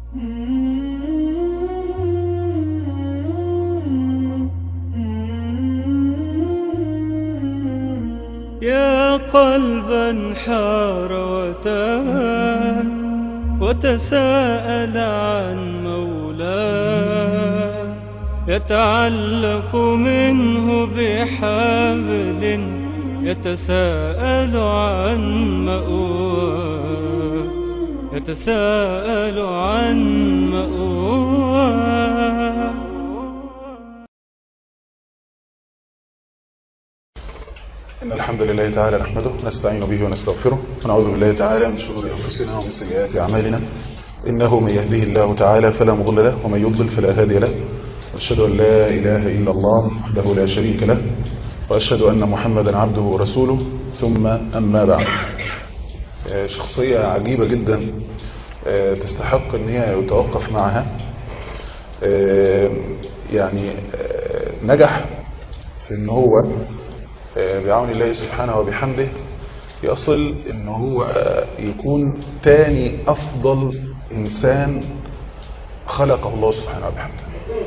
يا قلبا حار وتاه وتساءل عن مولاه يتعلق منه بحبل يتساءل عن مأواه يتساءل عن مأواه إن الحمد لله تعالى نحمده نستعين به ونستغفره ونعوذ بالله تعالى من شرور أنفسنا ومن سيئات أعمالنا إنه من يهده الله تعالى فلا مضل له ومن يضلل فلا هادي له وأشهد أن لا إله إلا الله وحده لا شريك له وأشهد أن محمدا عبده ورسوله ثم أما بعد شخصية عجيبة جدا تستحق أن هي يتوقف معها يعني نجح في أن هو بعون الله سبحانه وبحمده يصل ان هو يكون تاني افضل انسان خلقه الله سبحانه وبحمده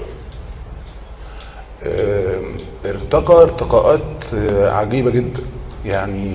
ارتقى ارتقاءات عجيبة جدا يعني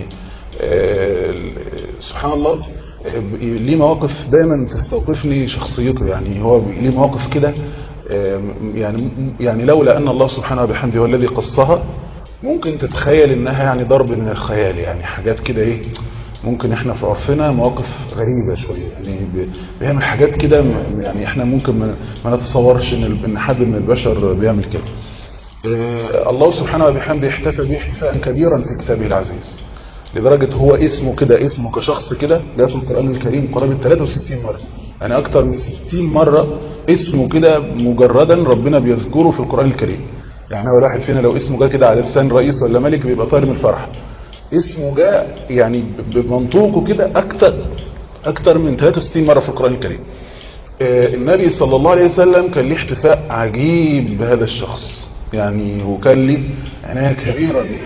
سبحان الله ليه مواقف دايما تستوقفني شخصيته يعني هو ليه مواقف كده يعني يعني لولا ان الله سبحانه وبحمده هو الذي قصها ممكن تتخيل انها يعني ضرب من الخيال يعني حاجات كده ايه ممكن احنا في عرفنا مواقف غريبة شوية يعني بيعمل حاجات كده يعني احنا ممكن ما نتصورش ان ان حد من البشر بيعمل كده اه الله سبحانه وبحمده احتفى به احتفاء كبيرا في كتابه العزيز لدرجة هو اسمه كده اسمه كشخص كده جاء في القرآن الكريم قرابة 63 مرة يعني اكتر من 60 مرة اسمه كده مجردا ربنا بيذكره في القرآن الكريم يعني هو الواحد فينا لو اسمه جاء كده على لسان رئيس ولا ملك بيبقى طاير من الفرح اسمه جاء يعني بمنطوقه كده اكتر اكتر من 63 مرة في القرآن الكريم النبي صلى الله عليه وسلم كان ليه احتفاء عجيب بهذا الشخص يعني وكان ليه عناية كبيرة به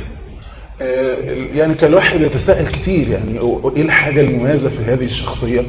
يعني كان الواحد يتساءل كتير يعني ايه الحاجة المميزة في هذه الشخصية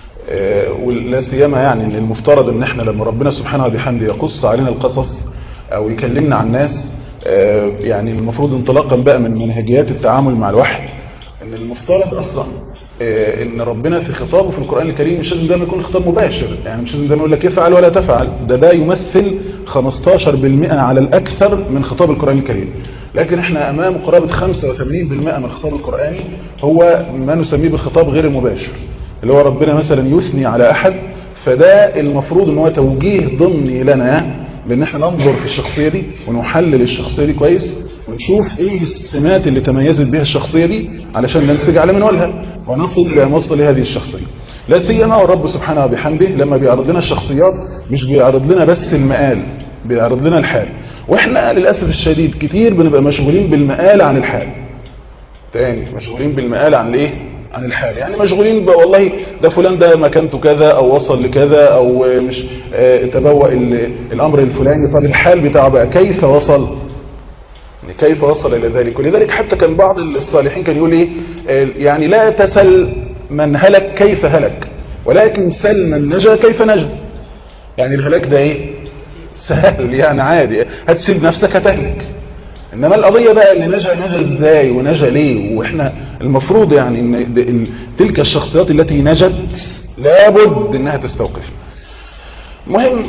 ولا سيما يعني ان المفترض ان احنا لما ربنا سبحانه وبحمده يقص علينا القصص او يكلمنا عن ناس يعني المفروض انطلاقا بقى من منهجيات التعامل مع الوحي ان المفترض اصلا ان ربنا في خطابه في القرآن الكريم مش لازم دايما يكون خطاب مباشر يعني مش لازم دايما يقول لك افعل ولا تفعل ده ده يمثل 15% على الاكثر من خطاب القرآن الكريم لكن احنا امام قرابة 85% من الخطاب القرآني هو ما نسميه بالخطاب غير المباشر اللي هو ربنا مثلا يثني على احد فده المفروض ان هو توجيه ضمني لنا بان احنا ننظر في الشخصية دي ونحلل الشخصية دي كويس ونشوف ايه السمات اللي تميزت بها الشخصية دي علشان ننسج على منوالها ونصل لمصل هذه الشخصية لا سيما والرب سبحانه وبحمده لما بيعرض لنا الشخصيات مش بيعرض لنا بس المقال بيعرض لنا الحال واحنا للأسف الشديد كتير بنبقى مشغولين بالمقال عن الحال تاني مشغولين بالمقال عن الايه عن الحال يعني مشغولين بقى والله ده فلان ده مكانته كذا او وصل لكذا او مش اه تبوأ الامر الفلاني طب الحال بتاعه بقى كيف وصل كيف وصل الى ذلك ولذلك حتى كان بعض الصالحين كان يقول ايه يعني لا تسل من هلك كيف هلك ولكن سل من نجا كيف نجا يعني الهلاك ده ايه سهل يعني عادي هتسيب نفسك هتهلك انما القضية بقى اللي نجا نجا ازاي ونجا ليه واحنا المفروض يعني ان تلك الشخصيات التي نجت لابد انها تستوقف مهم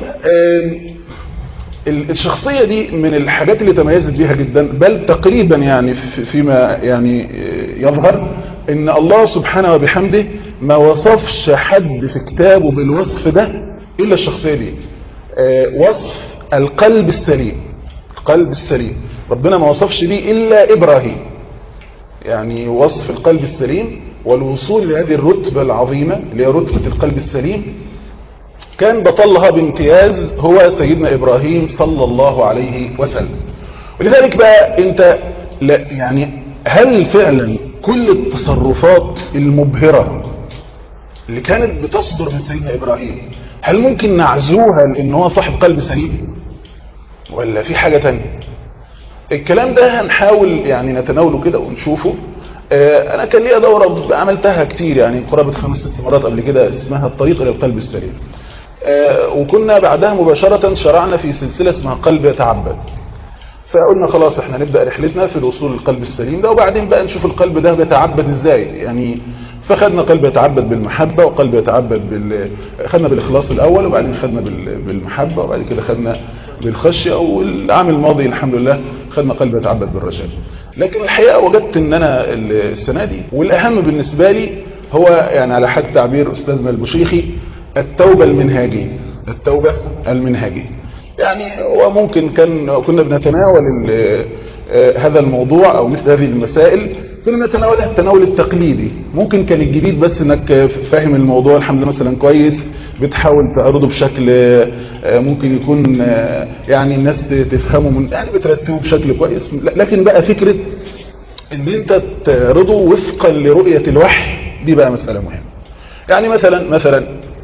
الشخصية دي من الحاجات اللي تميزت بيها جدا بل تقريبا يعني فيما يعني يظهر ان الله سبحانه وبحمده ما وصفش حد في كتابه بالوصف ده الا الشخصية دي وصف القلب السليم القلب السليم ربنا ما وصفش بيه إلا إبراهيم يعني وصف القلب السليم والوصول لهذه الرتبة العظيمة اللي هي رتبة القلب السليم كان بطلها بامتياز هو سيدنا إبراهيم صلى الله عليه وسلم ولذلك بقى انت لا يعني هل فعلا كل التصرفات المبهرة اللي كانت بتصدر من سيدنا إبراهيم هل ممكن نعزوها لأن هو صاحب قلب سليم ولا في حاجة تانية الكلام ده هنحاول يعني نتناوله كده ونشوفه اه انا كان ليا دورة عملتها كتير يعني قرابة خمس ست مرات قبل كده اسمها الطريق الى القلب السليم آه، وكنا بعدها مباشرة شرعنا في سلسلة اسمها قلب يتعبد فقلنا خلاص احنا نبدأ رحلتنا في الوصول للقلب السليم ده وبعدين بقى نشوف القلب ده بيتعبد ازاي يعني فخدنا قلب يتعبد بالمحبة وقلب يتعبد بال... خدنا بالإخلاص الأول وبعدين خدنا بال... بالمحبة وبعد كده خدنا بالخشية والعام الماضي الحمد لله خدنا قلب يتعبد بالرجاء لكن الحقيقة وجدت ان انا السنة دي والأهم بالنسبة لي هو يعني على حد تعبير أستاذنا البشيخي التوبة المنهاجية التوبة المنهاجية يعني وممكن كان كنا بنتناول ال- آه، هذا الموضوع او مثل هذه المسائل كنا نتناولها التناول التقليدي ممكن كان الجديد بس انك فاهم الموضوع الحمد لله مثلا كويس بتحاول تعرضه بشكل آه، ممكن يكون آه، يعني الناس تفهمه من يعني بترتبه بشكل كويس لكن بقى فكرة ان انت تعرضه وفقا لرؤية الوحي دي بقى مسألة مهمة يعني مثلا مثلا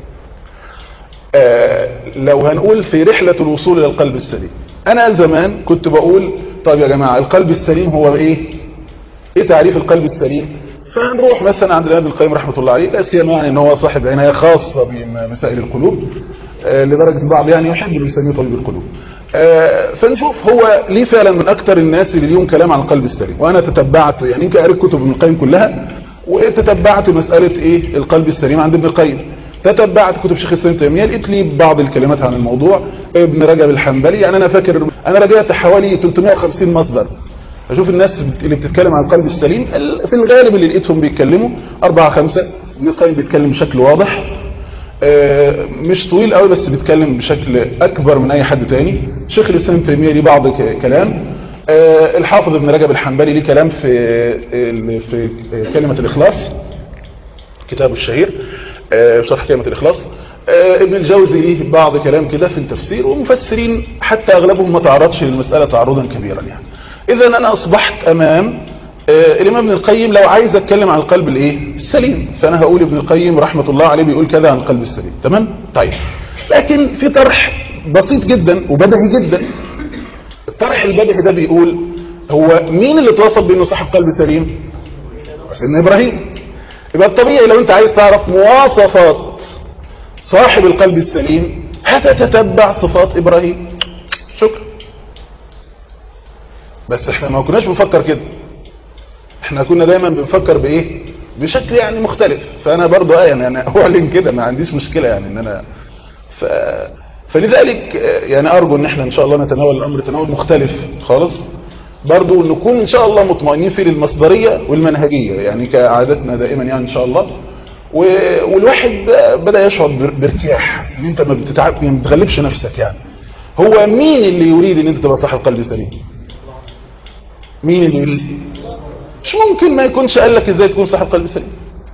آه، لو هنقول في رحلة الوصول إلى القلب السليم أنا زمان كنت بقول طيب يا جماعة القلب السليم هو إيه إيه تعريف القلب السليم فهنروح مثلا عند الإمام ابن القيم رحمة الله عليه لا سيما يعني إن هو صاحب عناية خاصة بمسائل القلوب آه، لدرجة البعض يعني يحب أن يسميه طبيب القلوب آه، فنشوف هو ليه فعلا من أكثر الناس اللي ليهم كلام عن القلب السليم وأنا تتبعت يعني يمكن قريت كتب ابن القيم كلها وتتبعت مسألة إيه القلب السليم عند ابن القيم تتبعت كتب شيخ الاسلام تيميه لقيت لي بعض الكلمات عن الموضوع ابن رجب الحنبلي يعني انا فاكر انا رجعت حوالي 350 مصدر اشوف الناس اللي بتتكلم عن القلب السليم ال- في الغالب اللي لقيتهم بيتكلموا أربعة خمسة ابن القيم بيتكلم بشكل واضح آه، مش طويل قوي بس بيتكلم بشكل اكبر من اي حد تاني شيخ الاسلام تيميه ليه بعض ك- كلام آه، الحافظ ابن رجب الحنبلي ليه كلام في ال- في كلمه الاخلاص كتابه الشهير آه، شرح كلمة الإخلاص آه، ابن الجوزي ليه بعض كلام كده في التفسير ومفسرين حتى أغلبهم ما تعرضش للمسألة تعرضا كبيرا يعني إذا أنا أصبحت أمام آه، الإمام ابن القيم لو عايز أتكلم عن القلب الإيه السليم فأنا هقول ابن القيم رحمة الله عليه بيقول كذا عن القلب السليم تمام طيب لكن في طرح بسيط جدا وبدهي جدا الطرح البدهي ده بيقول هو مين اللي توصف بأنه صاحب قلب سليم سيدنا إبراهيم يبقى الطبيعي لو انت عايز تعرف مواصفات صاحب القلب السليم هتتتبع صفات ابراهيم شكرا بس احنا ما كناش بنفكر كده احنا كنا دايما بنفكر بايه بشكل يعني مختلف فانا برضو اه يعني انا اعلن كده ما عنديش مشكلة يعني ان انا ف... فلذلك آه، يعني ارجو ان احنا ان شاء الله نتناول الامر تناول مختلف خالص برضو نكون ان شاء الله مطمئنين في المصدرية والمنهجية يعني كعادتنا دائما يعني ان شاء الله و- والواحد ب- بدأ يشعر بار- بارتياح ان انت ما بتتعب يعني ما بتغلبش نفسك يعني هو مين اللي يريد ان انت تبقى صاحب قلب سليم مين اللي يريد مش ممكن ما يكونش قال لك ازاي تكون صاحب قلب سليم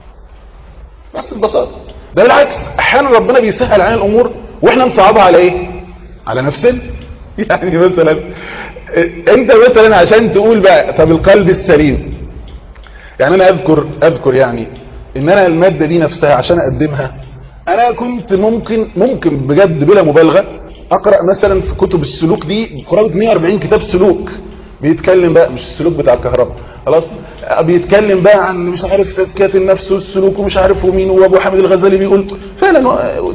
بس ببساطه ده بالعكس احيانا ربنا بيسهل علينا الامور واحنا نصعبها على ايه على نفسنا يعني مثلا انت مثلا عشان تقول بقى طب القلب السليم يعني انا اذكر اذكر يعني ان انا الماده دي نفسها عشان اقدمها انا كنت ممكن ممكن بجد بلا مبالغه اقرا مثلا في كتب السلوك دي قرابه 140 كتاب سلوك بيتكلم بقى مش السلوك بتاع الكهرباء خلاص بيتكلم بقى عن مش عارف تزكيه النفس والسلوك ومش عارف ومين وابو حامد الغزالي بيقول فعلا و-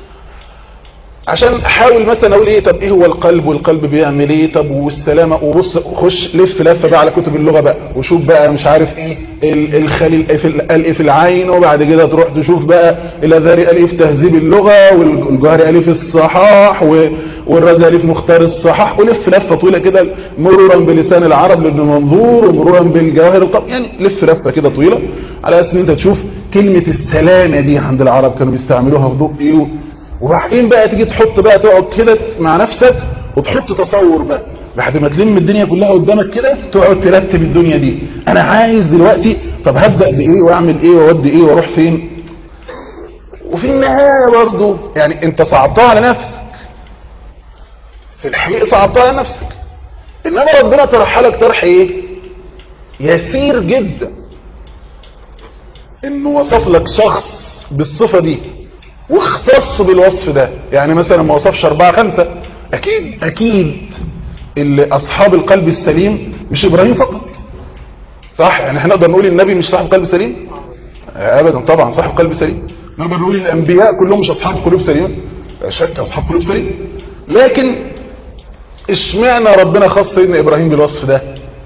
عشان احاول مثلا اقول ايه طب ايه هو القلب والقلب بيعمل ايه طب والسلامه وبص خش لف لفه بقى على كتب اللغه بقى وشوف بقى مش عارف ايه ال- الخليل إيه في ال- قال ايه في العين وبعد كده تروح تشوف بقى الازهري قال ايه في تهذيب اللغه والجوهري قال ايه في الصحاح و- والرازي قال ايه في مختار الصحاح ولف لفه طويله كده مرورا بلسان العرب لابن منظور ومرورا بالجواهر الطب يعني لف لفه كده طويله على اساس ان انت تشوف كلمه السلامه دي عند العرب كانوا بيستعملوها في ضوء ايه وبعدين بقى تيجي تحط بقى تقعد كده مع نفسك وتحط تصور بقى بعد ما تلم الدنيا كلها قدامك كده تقعد ترتب الدنيا دي انا عايز دلوقتي طب هبدا بايه واعمل ايه واودي ايه واروح فين وفي النهايه برضه يعني انت صعبتها على نفسك في الحقيقه صعبتها على نفسك انما ربنا طرح لك طرح ايه يسير جدا انه وصف لك شخص بالصفه دي واختص بالوصف ده يعني مثلا ما وصفش أربعة خمسة أكيد أكيد اللي أصحاب القلب السليم مش إبراهيم فقط صح يعني احنا نقدر نقول النبي مش صاحب قلب سليم أبدا طبعا صاحب قلب سليم نقدر نقول الأنبياء كلهم مش أصحاب قلوب سليمة لا شك اصحاب قلوب سليم لكن اشمعنى ربنا خص سيدنا ابراهيم بالوصف ده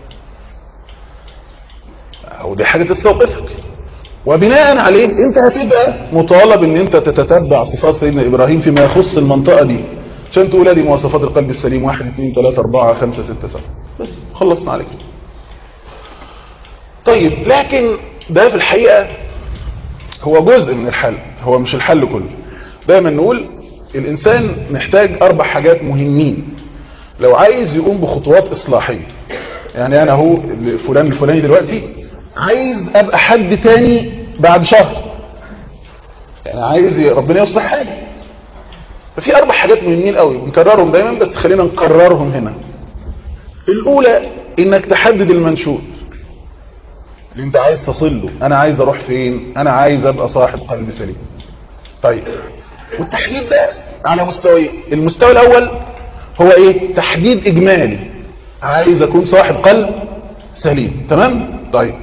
او دي حاجه تستوقفك وبناء عليه انت هتبقى مطالب ان انت تتتبع صفات سيدنا ابراهيم فيما يخص المنطقه دي عشان تقول ادي مواصفات القلب السليم 1 2 3 4 5 6 7 بس خلصنا عليك طيب لكن ده في الحقيقه هو جزء من الحل هو مش الحل كله دايما نقول الانسان محتاج اربع حاجات مهمين لو عايز يقوم بخطوات اصلاحيه يعني انا اهو فلان الفلاني دلوقتي عايز ابقى حد تاني بعد شهر يعني عايز ربنا يصلح حالي ففي اربع حاجات مهمين قوي بنكررهم دايما بس خلينا نكررهم هنا الاولى انك تحدد المنشود اللي انت عايز تصل له انا عايز اروح فين انا عايز ابقى صاحب قلب سليم طيب والتحديد ده على مستويين المستوى الاول هو ايه تحديد اجمالي عايز اكون صاحب قلب سليم تمام طيب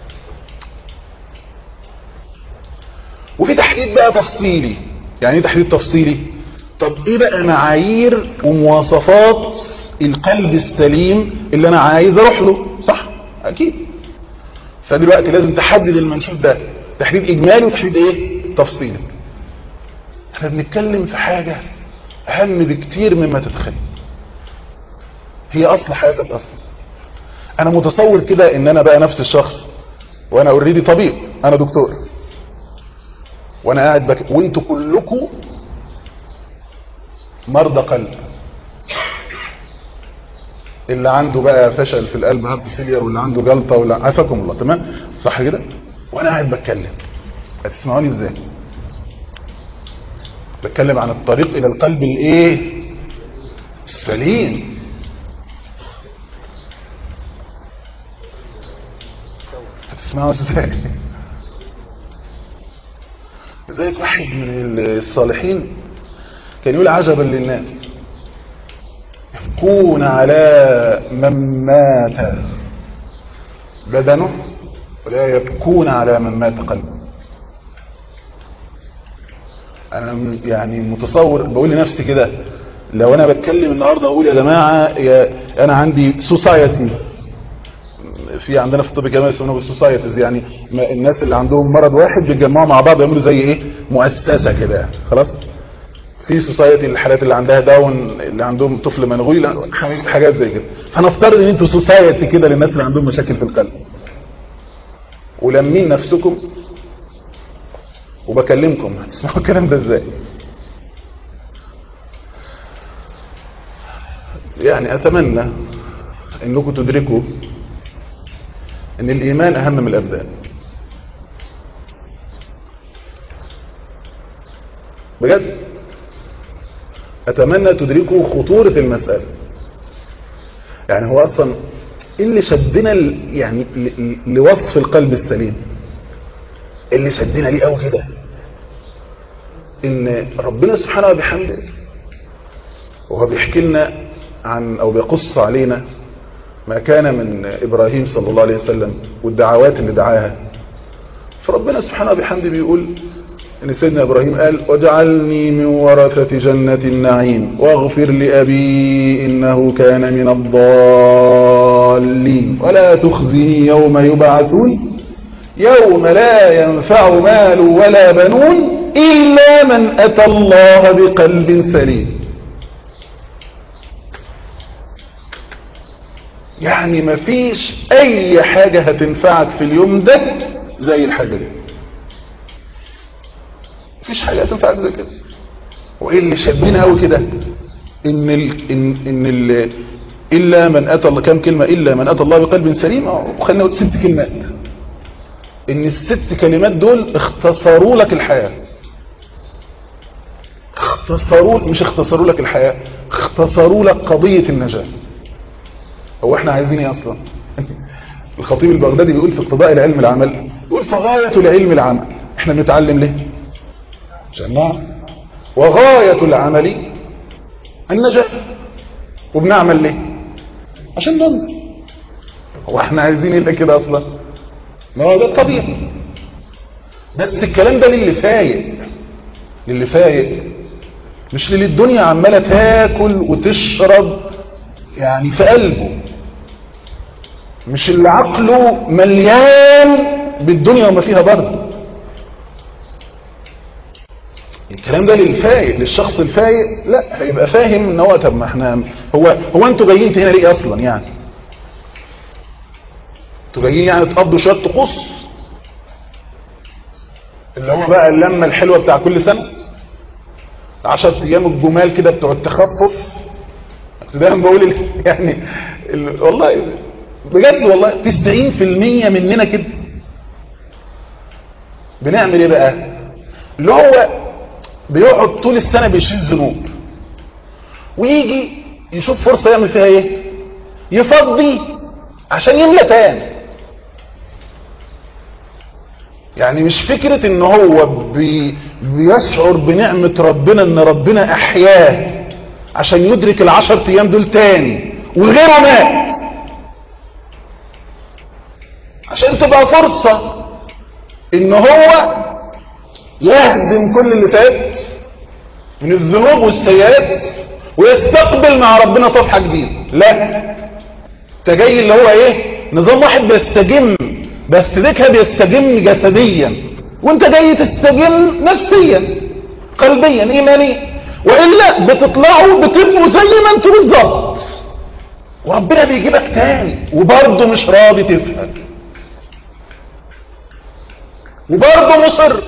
وفي تحديد بقى تفصيلي يعني ايه تحديد تفصيلي طب ايه بقى معايير ومواصفات القلب السليم اللي انا عايز اروح له صح اكيد فدلوقتي لازم تحدد المنشود ده تحديد اجمالي وتحديد ايه تفصيلي احنا بنتكلم في حاجة اهم بكتير مما تتخيل هي اصل حياتك اصلا انا متصور كده ان انا بقى نفس الشخص وانا اوريدي طبيب انا دكتور وانا قاعد بك وانتوا كلكم مرضى قلب اللي عنده بقى فشل في القلب هارت فيلير واللي عنده جلطه ولا عافاكم الله تمام صح كده وانا قاعد بتكلم هتسمعوني ازاي بتكلم عن الطريق الى القلب الايه السليم هتسمعوا ازاي لذلك واحد من الصالحين كان يقول عجبا للناس يبكون على من مات بدنه ولا يبكون على من مات قلبه انا يعني متصور بقول لنفسي كده لو انا بتكلم النهارده اقول يا جماعه يا انا عندي سوسايتي في عندنا في الطب كمان يسمونها بالسوسايتيز يعني الناس اللي عندهم مرض واحد بيتجمعوا مع بعض يعملوا زي ايه مؤسسه كده خلاص في سوسايتي الحالات اللي عندها داون اللي عندهم طفل منغوي لا حاجات زي كده فنفترض ان انتوا سوسايتي كده للناس اللي عندهم مشاكل في القلب ولمين نفسكم وبكلمكم هتسمعوا الكلام ده ازاي يعني اتمنى انكم تدركوا ان الايمان اهم من الابدان بجد اتمنى تدركوا خطورة المسألة يعني هو اصلا ايه اللي شدنا يعني لوصف القلب السليم اللي شدنا ليه قوي كده ان ربنا سبحانه وبحمده وهو بيحكي لنا عن او بيقص علينا ما كان من ابراهيم صلى الله عليه وسلم والدعوات اللي دعاها فربنا سبحانه وبحمده بيقول ان سيدنا ابراهيم قال واجعلني من ورثة جنة النعيم واغفر لأبي انه كان من الضالين ولا تخزني يوم يبعثون يوم لا ينفع مال ولا بنون إلا من أتى الله بقلب سليم يعني مفيش أي حاجة هتنفعك في اليوم ده زي الحاجة دي مفيش حاجة هتنفعك زي كده وإيه اللي شدنا قوي كده إن ال إن إن ال إلا من أتى الله كم كلمة إلا من أتى الله بقلب سليم وخلينا نقول ست كلمات ان الست كلمات دول اختصروا لك الحياة اختصروا مش اختصروا لك الحياة اختصروا لك قضية النجاة هو احنا عايزين ايه اصلا الخطيب البغدادي بيقول في اقتضاء العلم العمل يقول فغاية العلم العمل احنا بنتعلم ليه عشان نعرف وغاية العمل النجاة وبنعمل ليه عشان ننظر هو احنا عايزين ايه كده اصلا ما هو ده الطبيعي بس الكلام ده للي فايق للي فايق مش اللي الدنيا عمالة تاكل وتشرب يعني في قلبه مش اللي عقله مليان بالدنيا وما فيها برضه الكلام ده للفايق للشخص الفايق لا هيبقى فاهم ان هو طب ما احنا هو هو انتوا جايين هنا ليه اصلا يعني انتوا جايين يعني تقضوا شويه طقوس اللي هو بقى اللمه الحلوه بتاع كل سنه 10 ايام الجمال كده بتوع التخفف كنت دايما بقول ال- يعني ال- والله بجد والله 90% مننا كده بنعمل ايه بقى اللي هو بيقعد طول السنه بيشيل ذنوب ويجي يشوف فرصه يعمل فيها ايه يفضي عشان يملى تاني يعني مش فكرة ان هو بي بيشعر بنعمة ربنا ان ربنا احياه عشان يدرك العشر ايام دول تاني وغيره مات عشان تبقى فرصة ان هو يهدم كل اللي فات من الذنوب والسيئات ويستقبل مع ربنا صفحة جديدة لا انت جاي اللي هو ايه نظام واحد بيستجم بس ديكها بيستجم جسديا وانت جاي تستجم نفسيا قلبيا ايمانيا والا بتطلعوا بتبقوا زي ما انتوا بالظبط وربنا بيجيبك تاني وبرضه مش راضي تفهم وبرضه مصر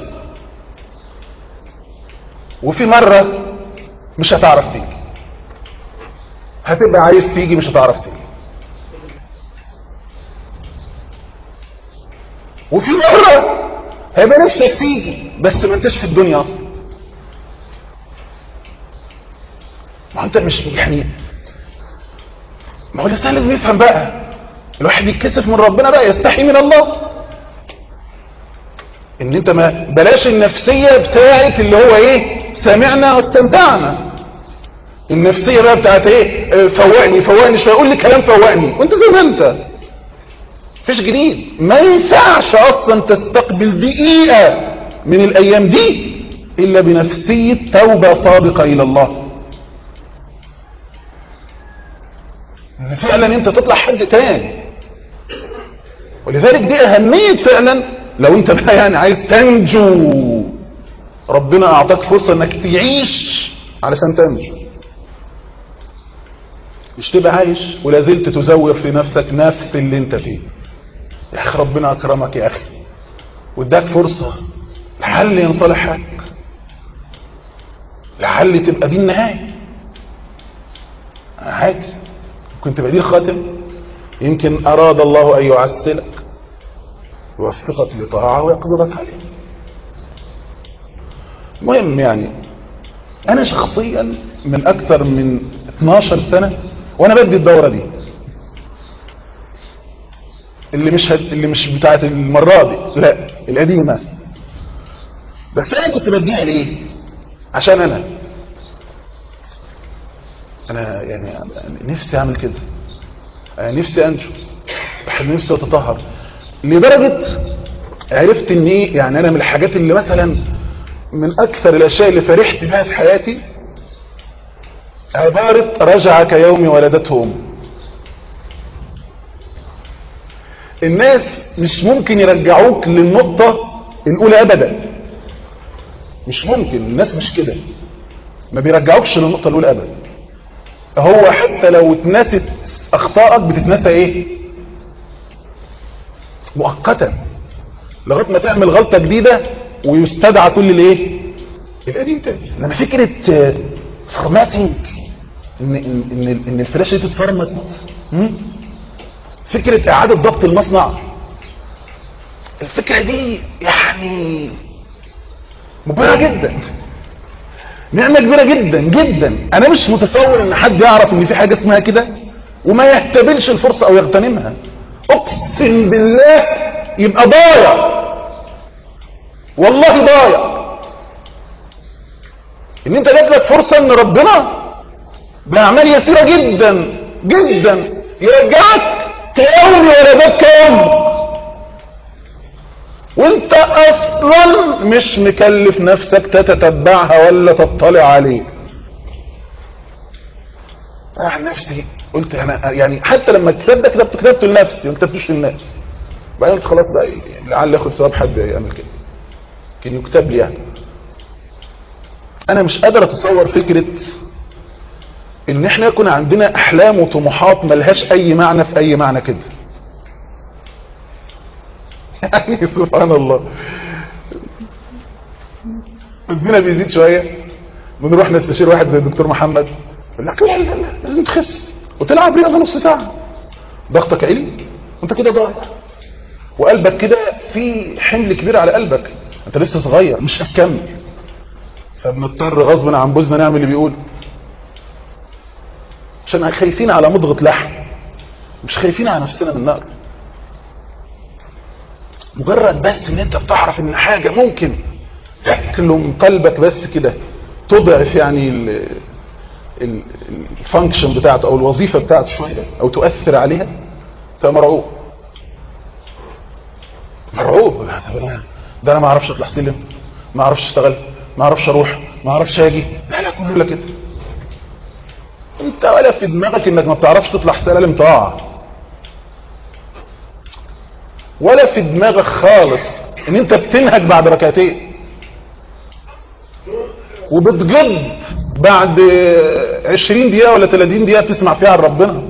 وفي مرة مش هتعرف تيجي هتبقى عايز تيجي مش هتعرف تيجي وفي مرة هيبقى نفسك تيجي بس ما انتش في الدنيا اصلا ما انت مش يعني ما هو الانسان لازم يفهم بقى الواحد يتكسف من ربنا بقى يستحي من الله ان انت ما بلاش النفسية بتاعت اللي هو ايه سمعنا واستمتعنا النفسية بقى بتاعت ايه اه، فوقني فوقني شوية قول لي كلام فوقني وانت زي ما انت فيش جديد ما ينفعش اصلا تستقبل دقيقة من الايام دي الا بنفسية توبة صادقة الى الله ان فعلا انت تطلع حد تاني ولذلك دي اهمية فعلا لو انت بقى يعني عايز تنجو ربنا اعطاك فرصة انك تعيش علشان تنجو مش تبقى عايش ولا زلت تزور في نفسك نفس اللي انت فيه يا اخي ربنا اكرمك يا اخي واداك فرصة لعل ينصلح حالك لعل تبقى دي النهاية عادي ممكن تبقى دي الخاتم يمكن اراد الله ان يعسلك يوفقك لطاعة ويقبضك عليه مهم يعني انا شخصيا من اكتر من 12 سنة وانا بدي الدورة دي اللي مش هد... اللي مش بتاعت المرة دي لا القديمة بس انا كنت بديها ليه عشان انا انا يعني نفسي اعمل كده أنا نفسي انجو بحب نفسي اتطهر لدرجة عرفت ان ايه يعني انا من الحاجات اللي مثلا من اكثر الاشياء اللي فرحت بها في حياتي عبارة رجع كيوم ولدته امه الناس مش ممكن يرجعوك للنقطة الاولى ابدا مش ممكن الناس مش كده ما بيرجعوكش للنقطة الاولى ابدا هو حتى لو اتنست اخطائك بتتنسى ايه مؤقتا لغايه ما تعمل غلطه جديده ويستدعى كل الايه القديم تاني انما فكره فورماتنج ان ان ان, إن الفلاشه دي تتفرمت م? فكره اعاده ضبط المصنع الفكره دي يعني مبهره جدا نعمه كبيره جدا جدا انا مش متصور ان حد يعرف ان في حاجه اسمها كده وما يهتبلش الفرصه او يغتنمها اقسم بالله يبقى ضايع والله ضايع ان انت جات لك فرصه ان ربنا باعمال يسيره جدا جدا يرجعك كيوم ولدتك يوم وانت اصلا مش مكلف نفسك تتتبعها ولا تطلع عليه انا عن نفسي قلت انا يعني حتى لما الكتاب ده كتبته كتبته لنفسي ما كتبتوش للناس بعدين قلت خلاص بقى لعل ياخد ثواب حد يعمل كده كان يكتب لي يعني انا مش قادر اتصور فكره ان احنا يكون عندنا احلام وطموحات ملهاش اي معنى في اي معنى كده يعني سبحان الله وزننا بيزيد شويه بنروح نستشير واحد زي الدكتور محمد يقول لك لا لا لا لازم تخس وتلعب رياضه نص ساعه ضغطك عالي وانت كده ضايع وقلبك كده في حمل كبير على قلبك انت لسه صغير مش هتكمل فبنضطر غصبا عن بوزنا نعمل اللي بيقول عشان خايفين على مضغة لحم مش خايفين على نفسنا من النار مجرد بس ان انت بتعرف ان حاجة ممكن تأكلم قلبك بس كده تضعف يعني الفانكشن بتاعته او الوظيفة بتاعته شوية او تؤثر عليها فمرعوب مرعوب ده انا ما اعرفش اطلع سلم ما اعرفش اشتغل ما اعرفش اروح ما اعرفش اجي لا لا كله كده انت ولا في دماغك انك ما بتعرفش تطلع سلالم طاعه ولا في دماغك خالص ان انت بتنهج بعد ركعتين وبتجد بعد 20 دقيقه ولا 30 دقيقه تسمع فيها عن ربنا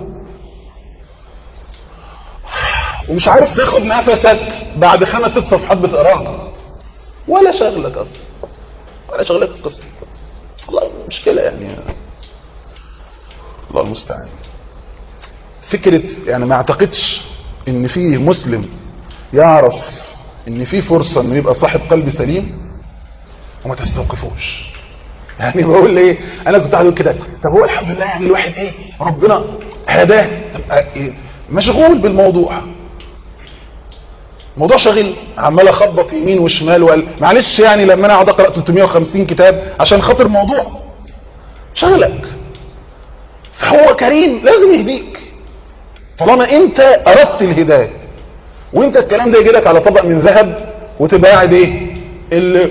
ومش عارف تاخد نفسك بعد خمس ست صفحات بتقراها ولا شغلك اصلا ولا شغلك القصه والله مشكله يعني الله المستعان فكره يعني ما اعتقدش ان في مسلم يعرف ان في فرصه انه يبقى صاحب قلب سليم وما تستوقفوش يعني بقول ايه انا كنت قاعد كده طب هو الحمد لله يعني الواحد ايه ربنا هداه إيه مشغول بالموضوع موضوع شغل عمال اخبط يمين وشمال وقال معلش يعني لما انا اقعد اقرا 350 كتاب عشان خاطر موضوع شغلك فهو كريم لازم يهديك طالما انت اردت الهدايه وانت الكلام ده يجي لك على طبق من ذهب وتبقى قاعد ايه اللي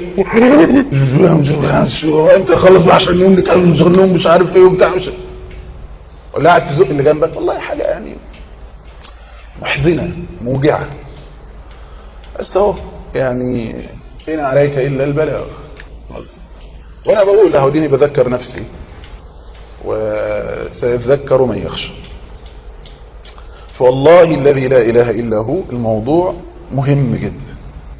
انت خلص بقى عشان النوم نتكلم نوم مش عارف ايه وبتاع مش ولا قاعد تزق اللي جنبك والله حاجه يعني محزنه موجعه بس اهو يعني إن عليك إلا البلاغ وأنا بقول أهو ديني بذكر نفسي وسيذكر من يخشى فوالله الذي لا إله إلا هو الموضوع مهم جدا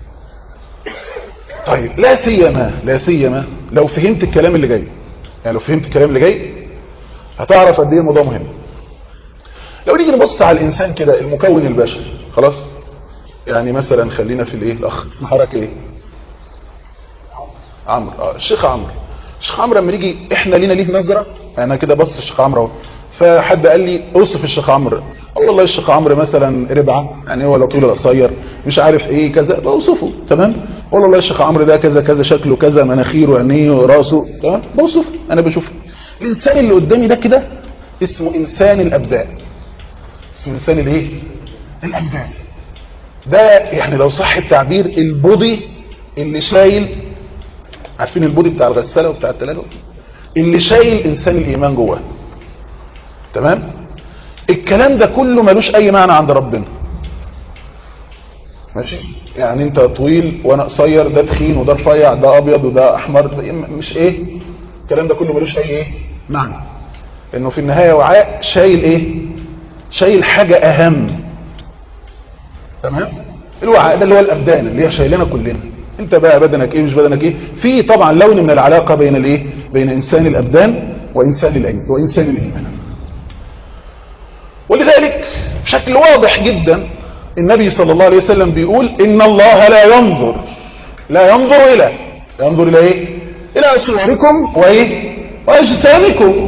طيب لا سيما لا سيما لو فهمت الكلام اللي جاي يعني لو فهمت الكلام اللي جاي هتعرف قد ايه الموضوع مهم لو نيجي نبص على الانسان كده المكون البشري خلاص يعني مثلا خلينا في الايه الاخ اسم حضرتك ايه عمرو اه الشيخ عمرو الشيخ عمرو لما يجي احنا لينا ليه نظره انا كده بص الشيخ عمرو اهو فحد قال لي اوصف الشيخ عمرو والله الشيخ عمرو مثلا ربعه يعني هو لا طويل ولا قصير مش عارف ايه كذا بوصفه تمام والله الشيخ عمرو ده كذا كذا شكله كذا مناخيره عينيه وراسه تمام بوصفه انا بشوفه الانسان اللي قدامي ده كده اسمه انسان الابدان اسمه انسان الايه الابدان ده يعني لو صح التعبير البودي اللي شايل عارفين البودي بتاع الغساله وبتاع التلاجة اللي شايل انسان الايمان جواه تمام الكلام ده كله ملوش اي معنى عند ربنا ماشي يعني انت طويل وانا قصير ده تخين وده رفيع ده ابيض وده احمر ده مش ايه الكلام ده كله ملوش اي ايه معنى انه في النهايه وعاء شايل ايه شايل حاجه اهم تمام الوعاء ده اللي هو الابدان اللي هي شايلنا كلنا انت بقى بدنك ايه مش بدنك ايه في طبعا لون من العلاقه بين الايه بين انسان الابدان وانسان الايمان وانسان الايمان ولذلك بشكل واضح جدا النبي صلى الله عليه وسلم بيقول ان الله لا ينظر لا ينظر الى ينظر الى ايه الى صوركم وايه واجسامكم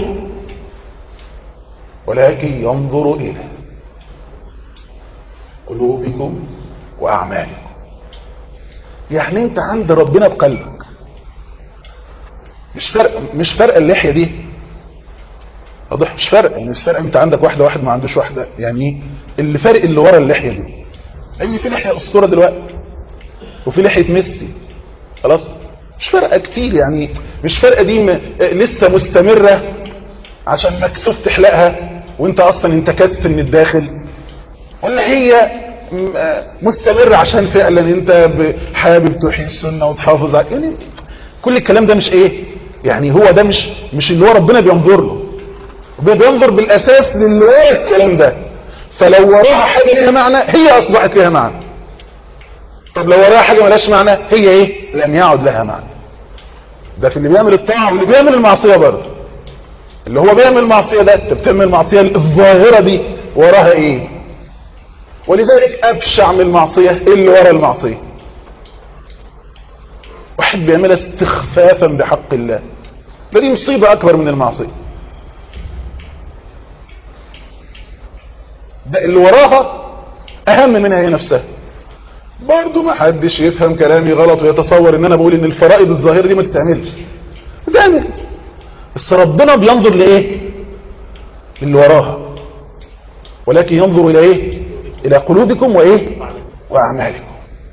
ولكن ينظر الى قلوبكم واعمالكم يعني انت عند ربنا بقلبك مش فرق مش فرق اللحيه دي واضح مش فرق يعني مش فرق انت عندك واحده واحد ما عندوش واحده يعني اللي فارق اللي ورا اللحيه دي لان في لحيه اسطوره دلوقتي وفي لحيه ميسي خلاص مش فارقه كتير يعني مش فارقه دي م... لسه مستمره عشان مكسوف تحلقها وانت اصلا انتكست من الداخل ولا هي م- آه مستمرة عشان فعلا انت ب- حابب تحيي السنة وتحافظ على يعني كل الكلام ده مش ايه يعني هو ده مش مش اللي هو ربنا بينظر له ربنا بينظر بالاساس للي ورا الكلام ده فلو وراها حاجة ليها معنى هي اصبحت ليها معنى طب لو وراها حاجة ملهاش معنى هي ايه لم يعد لها معنى ده في اللي بيعمل الطاعة واللي بيعمل المعصية برضه اللي هو بيعمل المعصية ده انت بتعمل المعصية الظاهرة دي وراها ايه ولذلك ابشع من المعصية اللي ورا المعصية واحد بيعملها استخفافا بحق الله ده دي مصيبة اكبر من المعصية ده اللي وراها اهم منها هي نفسها برضه ما حدش يفهم كلامي غلط ويتصور ان انا بقول ان الفرائض الظاهرة دي ما تتعملش بتعمل بس ربنا بينظر لايه للي وراها ولكن ينظر الى ايه الى قلوبكم وايه واعمالكم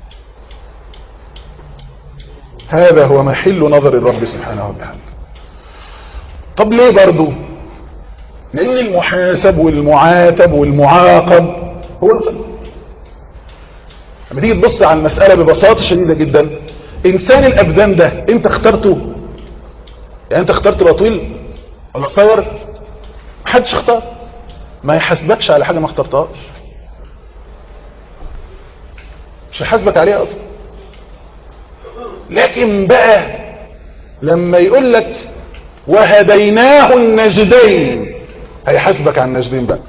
هذا هو محل نظر الرب سبحانه وتعالى طب ليه برضو لان المحاسب والمعاتب والمعاقب هو القلب لما تيجي تبص على المسألة ببساطة شديدة جدا انسان الابدان ده انت اخترته يعني انت اخترت تبقى طويل ولا قصير محدش اختار ما يحاسبكش على حاجة ما اخترتهاش مش هيحاسبك عليها اصلا لكن بقى لما يقول لك وهديناه النجدين هيحاسبك على النجدين بقى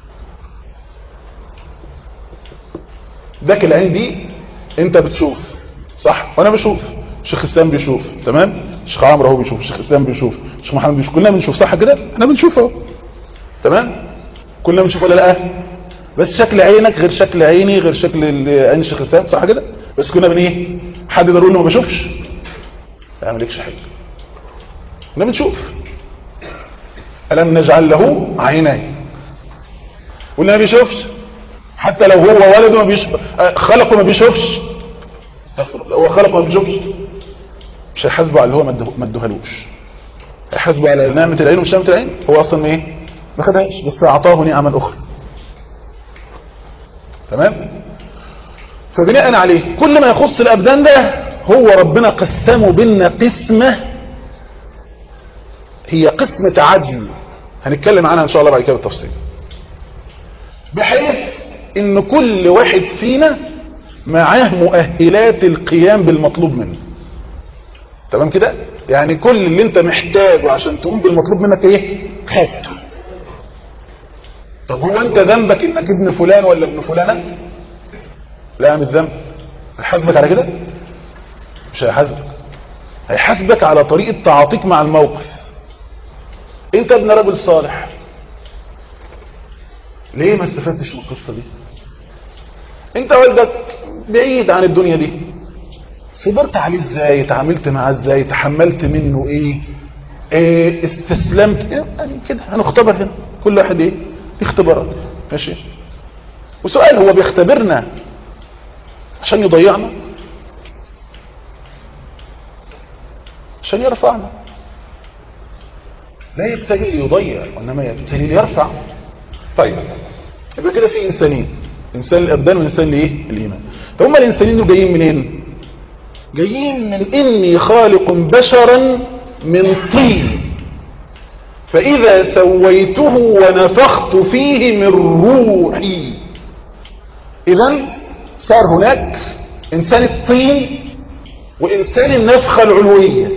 داك العين دي انت بتشوف صح وانا بشوف شيخ اسلام بيشوف تمام شيخ عمرو اهو بيشوف شيخ اسلام بيشوف شيخ محمد بيشوف كلنا بنشوف صح كده احنا بنشوف اهو تمام كلنا بنشوف ولا لا بس شكل عينك غير شكل عيني غير شكل ال- عين الشيخ اسلام صح كده بس كنا بن ايه حد يقدر يقول انه ما بشوفش لا مالكش حاجه كنا بنشوف الم نجعل له عينين واللي ما بيشوفش حتى لو هو ولده ما بيش... آه، خلقه ما بيشوفش استغفر الله هو خلقه ما بيشوفش مش هيحاسبه على اللي هو ما اداه- ما ادهالوش هيحاسبه على نعمة العين ومش نعمة العين هو اصلا ما ايه ما خدهاش بس اعطاه نعما اخرى تمام فبناء عليه كل ما يخص الابدان ده هو ربنا قسمه بينا قسمة هي قسمة عدل هنتكلم عنها ان شاء الله بعد كده بالتفصيل بحيث ان كل واحد فينا معاه مؤهلات القيام بالمطلوب منه تمام كده يعني كل اللي انت محتاجه عشان تقوم بالمطلوب منك ايه خدته طب هو انت ذنبك انك ابن فلان ولا ابن فلانة لا مش ذنب هيحاسبك على كده مش هيحاسبك هيحاسبك على طريقة تعاطيك مع الموقف انت ابن رجل صالح ليه ما استفدتش من القصة دي انت والدك بعيد عن الدنيا دي صبرت عليه ازاي تعاملت معاه ازاي تحملت منه ايه, ايه استسلمت إيه؟ يعني كده هنختبر هنا كل واحد ايه دي اختبارات ماشي وسؤال هو بيختبرنا عشان يضيعنا عشان يرفعنا لا يبتلي ليضيع وانما يبتلي ليرفع طيب يبقى كده في انسانين انسان الابدان وانسان الايه الايمان فهم الانسانين دول جايين منين جايين من اني خالق بشرا من طين فاذا سويته ونفخت فيه من روحي اذا صار هناك انسان الطين وانسان النفخه العلويه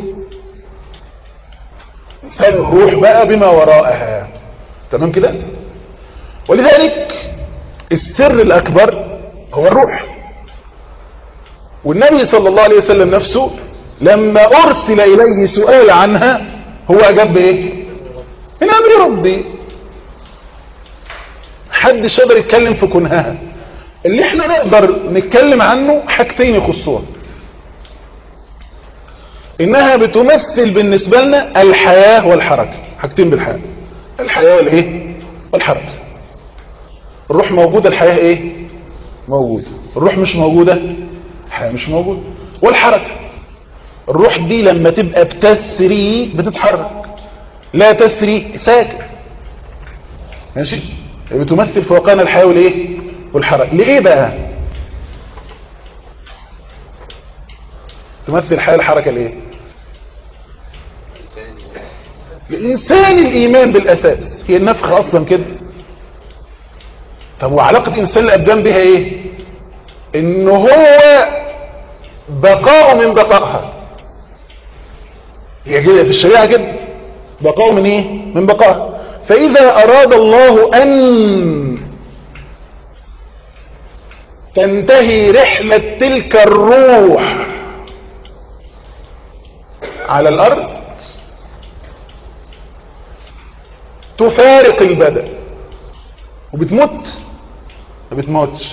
انسان الروح بقى بما وراءها تمام كده ولذلك السر الأكبر هو الروح والنبي صلى الله عليه وسلم نفسه لما أرسل إليه سؤال عنها هو أجاب إيه من أمر ربي حدش يقدر يتكلم في كنهها اللي احنا نقدر نتكلم عنه حاجتين يخصوها انها بتمثل بالنسبة لنا الحياة والحركة حاجتين بالحياة الحياة والايه والحركة الروح موجودة الحياة ايه موجودة الروح مش موجودة الحياة مش موجودة والحركة الروح دي لما تبقى بتسري بتتحرك لا تسري ساكن ماشي بتمثل في وقعنا الحياة والايه والحركة لإيه بقى تمثل الحياة الحركة لإيه الإنسان الإيمان بالأساس هي النفخة أصلا كده طب وعلاقة إنسان الأبدان بها إيه إن هو بقاء من بقائها هي كده في الشريعة كده بقاء من إيه من بقائها فإذا أراد الله أن تنتهي رحلة تلك الروح على الأرض تفارق البدن وبتموت ما بتموتش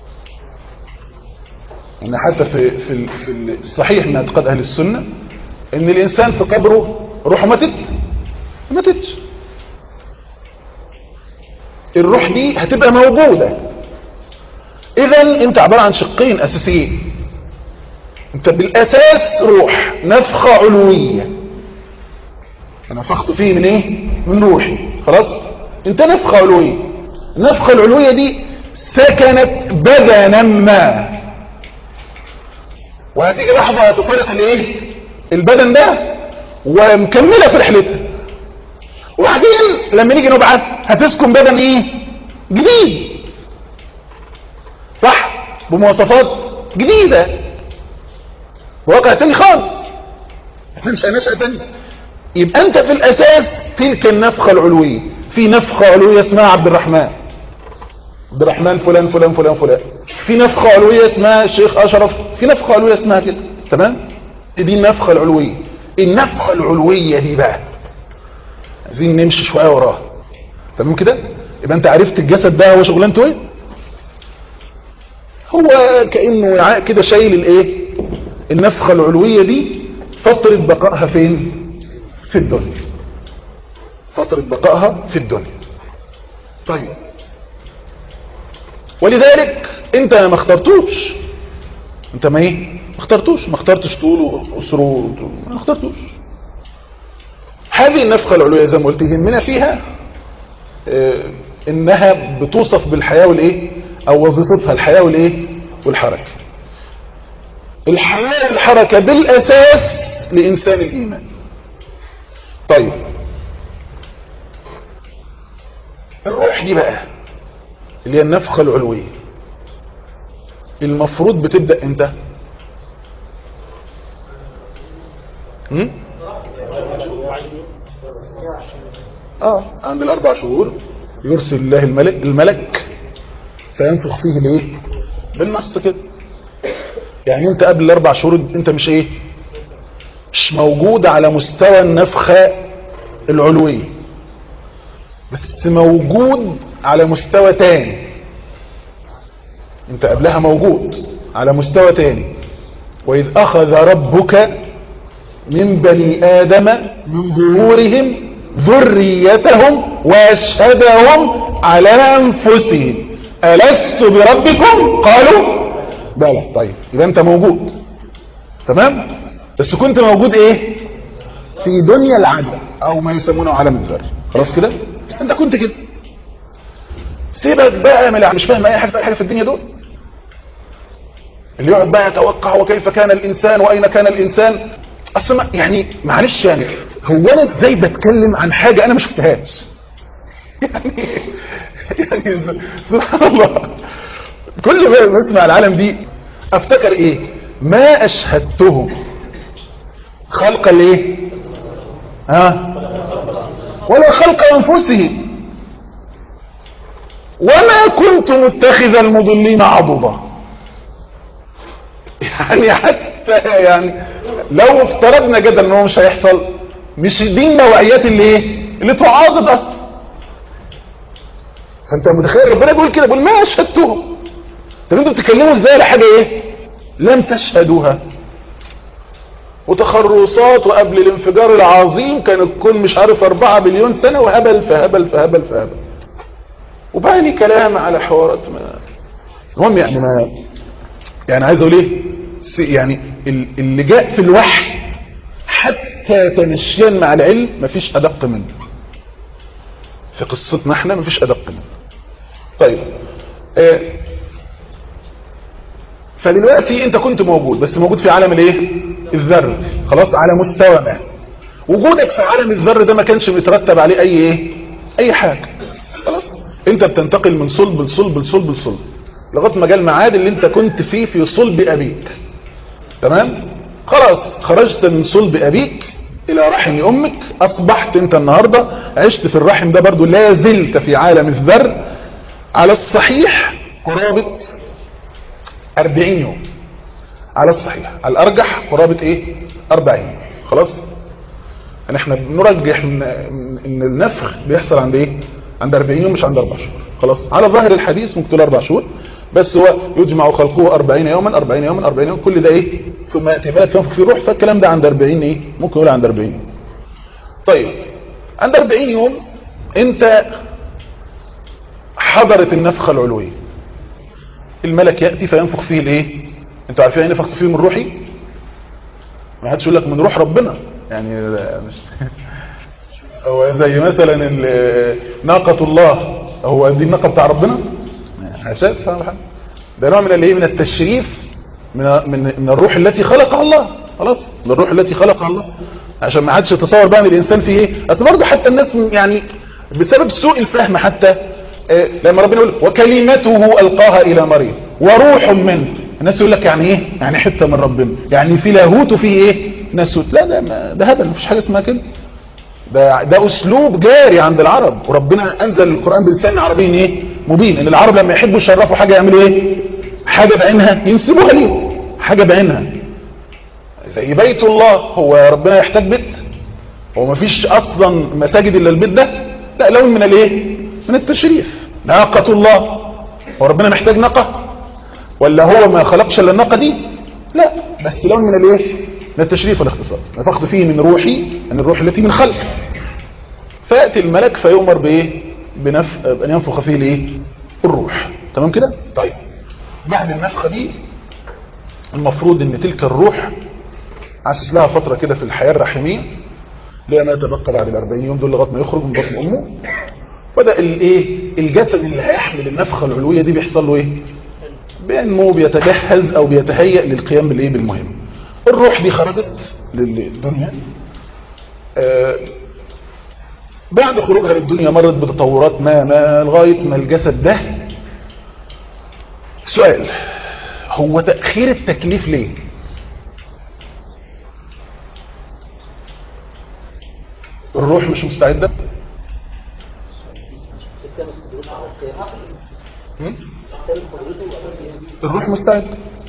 ان حتى في في في الصحيح من اعتقاد اهل السنه ان الانسان في قبره روحه ماتت ما ماتتش الروح دي هتبقى موجوده اذا انت عباره عن شقين اساسيين انت بالاساس روح نفخه علويه نفخت فيه من ايه من روحي خلاص انت نفخه علويه النفخه العلويه دي سكنت بدنا ما وهتيجي لحظه هتفارق الايه البدن ده ومكمله في رحلتها وبعدين لما نيجي نبعث هتسكن بدن ايه جديد صح بمواصفات جديده واقع تاني خالص هتنشأ نشأة تانية يبقى انت في الاساس تلك النفخة العلوية في نفخة علوية اسمها عبد الرحمن عبد الرحمن فلان فلان فلان فلان في نفخة علوية اسمها الشيخ اشرف في نفخة علوية اسمها كده تمام دي النفخة العلوية النفخة العلوية دي بقى عايزين نمشي شوية وراها تمام كده يبقى انت عرفت الجسد ده هو شغلانته ايه هو كأنه وعاء كده شايل الايه النفخة العلوية دي فترة بقائها فين في الدنيا فترة بقائها في الدنيا طيب ولذلك انت ما اخترتوش انت ما ايه ما اخترتوش ما اخترتش طول وقصر ما اخترتوش هذه النفخة العلوية زي ما قلت يهمنا فيها اه انها بتوصف بالحياة والايه او وظيفتها الحياة والايه والحركة الحياة والحركة بالاساس لانسان الايمان طيب الروح دي بقى اللي هي النفخة العلوية المفروض بتبدأ امتى هم؟ اه عند الاربع شهور يرسل الله الملك الملك فينفخ فيه الايه بالنص كده يعني انت قبل الاربع شهور انت مش ايه مش موجود على مستوى النفخة العلوية بس موجود على مستوى تاني انت قبلها موجود على مستوى تاني وإذ أخذ ربك من بني آدم من ظهورهم ذريتهم وأشهدهم على أنفسهم ألست بربكم قالوا بلى طيب يبقى أنت موجود تمام بس كنت موجود ايه في دنيا العدم او ما يسمونه عالم الذر خلاص كده انت كنت كده سيبك بقى من مش فاهم اي حاجه في اي حاجه في الدنيا دول اللي يقعد بقى يتوقع وكيف كان الانسان واين كان الانسان اصلا يعني معلش يعني هو انا ازاي بتكلم عن حاجه انا ما شفتهاش يعني يعني سبحان الله كل ما بسمع العالم دي افتكر ايه ما اشهدتهم خلق الايه ها ولا خلق انفسهم وما كنت متخذ المضلين عضدا يعني حتى يعني لو افترضنا جدا ان هو مش هيحصل مش دي النوعيات اللي ايه اللي تعاضد اصلا فانت متخيل ربنا بيقول كده بيقول ما اشهدتهم طب انتوا بتتكلموا ازاي على حاجه ايه لم تشهدوها وتخرصات وقبل الانفجار العظيم كان الكون مش عارف أربعة بليون سنة وهبل فهبل فهبل فهبل وباني كلام على حوارات ما المهم يعني ما يعني عايز اقول ايه يعني اللي جاء في الوحي حتى حتى تمشيا مع العلم مفيش ادق منه في قصتنا احنا مفيش ادق منه طيب آه، فدلوقتي انت كنت موجود بس موجود في عالم الايه الذر خلاص على مستوى ما وجودك في عالم الذر ده ما كانش مترتب عليه اي ايه اي حاجه خلاص انت بتنتقل من صلب لصلب لصلب لصلب لغايه ما جاء الميعاد اللي انت كنت فيه في صلب ابيك تمام خلاص خرجت من صلب ابيك الى رحم امك اصبحت انت النهارده عشت في الرحم ده برضو لا زلت في عالم الذر على الصحيح قرابه 40 يوم على الصحيح على الارجح قرابه ايه 40 خلاص يعني احنا بنرجح ان إن النفخ بيحصل عند ايه عند 40 يوم مش عند 4 شهور خلاص على ظاهر الحديث ممكن تقول 4 شهور بس هو يجمع خلقه 40 يوما 40 يوما 40 يوم كل ده ايه ثم ياتي ملك ينفخ في روح فالكلام ده عند 40 ايه ممكن نقول عند 40 يوم طيب عند 40 يوم انت حضرت النفخه العلويه الملك ياتي فينفخ فيه الايه انتوا عارفين ايه نفخت فيه من روحي ما حدش يقول لك من روح ربنا يعني ده مش هو زي مثلا ال- ناقة الله هو دي الناقة بتاع ربنا اساس ده نوع من الايه من التشريف من من من الروح التي خلقها الله خلاص من الروح التي خلقها الله عشان ما حدش يتصور بقى ان الانسان فيه ايه بس برضه حتى الناس يعني بسبب سوء الفهم حتى آه، لما ربنا يقول وكلمته القاها الى مريم وروح منه الناس يقول لك يعني ايه يعني حته من ربنا يعني في لاهوت وفيه ايه ناسوت لا ده ما- ده هبل مفيش حاجه اسمها كده ده ده اسلوب جاري عند العرب وربنا انزل القران بلسان عربي ايه مبين ان العرب لما يحبوا يشرفوا حاجه يعملوا ايه حاجه بعينها ينسبوها ليه حاجه بعينها زي بيت الله هو ربنا يحتاج بيت هو ما فيش اصلا مساجد الا البيت ده لا لون من الايه من التشريف ناقه الله هو ربنا محتاج ناقه ولا هو ما خلقش الا الناقه دي لا بس لون من الايه من التشريف والاختصاص نفخت فيه من روحي ان الروح التي من خلق فياتي الملك فيؤمر بايه بنف... بان ينفخ فيه الايه الروح تمام كده طيب بعد النفخه دي المفروض ان تلك الروح عاشت لها فتره كده في الحياه الرحميه لما ما يتبقى بعد ال 40 يوم دول لغايه ما يخرج من بطن امه بدا الايه الجسد اللي هيحمل النفخه العلويه دي بيحصل له ايه بانه بيتجهز او بيتهيأ للقيام بالايه بالمهم الروح دي خرجت للدنيا آه بعد خروجها للدنيا مرت بتطورات ما ما لغايه ما الجسد ده سؤال هو تأخير التكليف ليه الروح مش مستعدة هم؟ الروح مستعد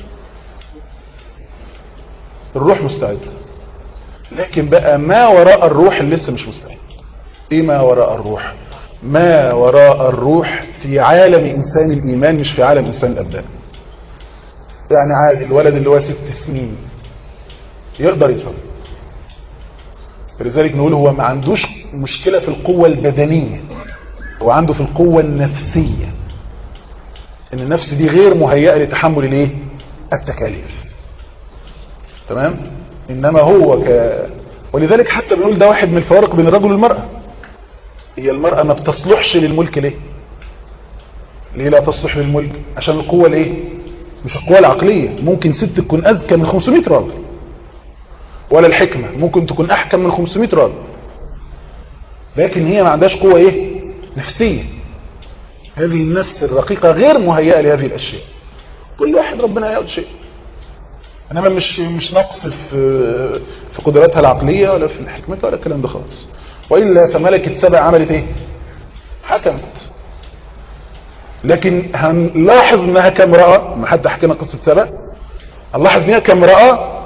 الروح مستعد لكن بقى ما وراء الروح اللي لسه مش مستعد ايه ما وراء الروح ما وراء الروح في عالم انسان الايمان مش في عالم انسان الابدان يعني عادي الولد اللي هو ست سنين يقدر يصلي فلذلك نقول هو ما عندوش مشكلة في القوة البدنية هو عنده في القوة النفسية ان النفس دي غير مهيئة لتحمل الايه التكاليف تمام انما هو ك ولذلك حتى بنقول ده واحد من الفوارق بين الرجل والمرأة هي المرأة ما بتصلحش للملك ليه ليه لا تصلح للملك عشان القوة الايه مش القوة العقلية ممكن ست تكون اذكى من 500 راجل ولا الحكمة ممكن تكون احكم من 500 راجل لكن هي ما عندهاش قوة ايه نفسية هذه النفس الرقيقة غير مهيئة لهذه الاشياء كل واحد ربنا يقعد شيء انما مش مش نقص في في قدراتها العقلية ولا في حكمتها ولا الكلام ده خالص والا فملكة سبع عملت ايه حكمت لكن هنلاحظ انها كامرأة ما حد حكينا قصة سبع هنلاحظ انها كامرأة